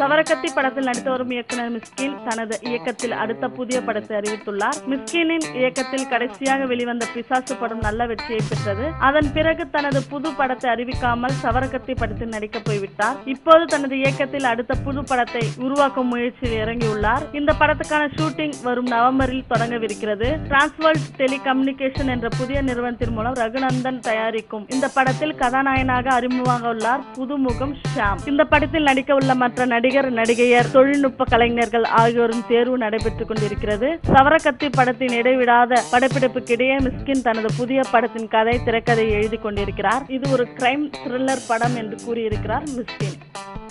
சவரக்கத்தி படத்தில் நடித்து வரும் இயக்குனர் மிஸ்கின் தனது இயக்கத்தில் அடுத்த புதிய படத்தை அறிவித்துள்ளார் மிஸ்கினின் இயக்கத்தில் கடைசியாக வெளிவந்த பிசாசு படம் நல்ல வெற்றியை பெற்றது அதன் பிறகு தனது புது படத்தை அறிவிக்காமல் சவரக்கத்தி படத்தில் நடிக்க போய்விட்டார் இப்போது தனது இயக்கத்தில் அடுத்த புது படத்தை உருவாக்கும் முயற்சியில் இறங்கியுள்ளார் இந்த படத்துக்கான ஷூட்டிங் வரும் நவம்பரில் தொடங்கவிருக்கிறது டிரான்ஸ்வர்ல்ட் டெலிகம்யூனிகேஷன் என்ற புதிய நிறுவனத்தின் மூலம் ரகுநந்தன் தயாரிக்கும் இந்த படத்தில் கதாநாயகனாக அறிமுகமாக உள்ளார் புதுமுகம் ஷாம் இந்த படத்தில் நடிக்க உள்ள மற்ற நடிகர் நடிகையர் தொழில்நுட்ப கலைஞர்கள் ஆகியோரின் தேர்வு நடைபெற்றுக் கொண்டிருக்கிறது சவரக்கத்தி படத்தின் இடைவிடாத படப்பிடிப்புக்கிடையே மிஸ்கின் தனது புதிய படத்தின் கதை திரைக்கதை எழுதி கொண்டிருக்கிறார் இது ஒரு கிரைம் த்ரில்லர் படம் என்று கூறியிருக்கிறார் மிஸ்கின்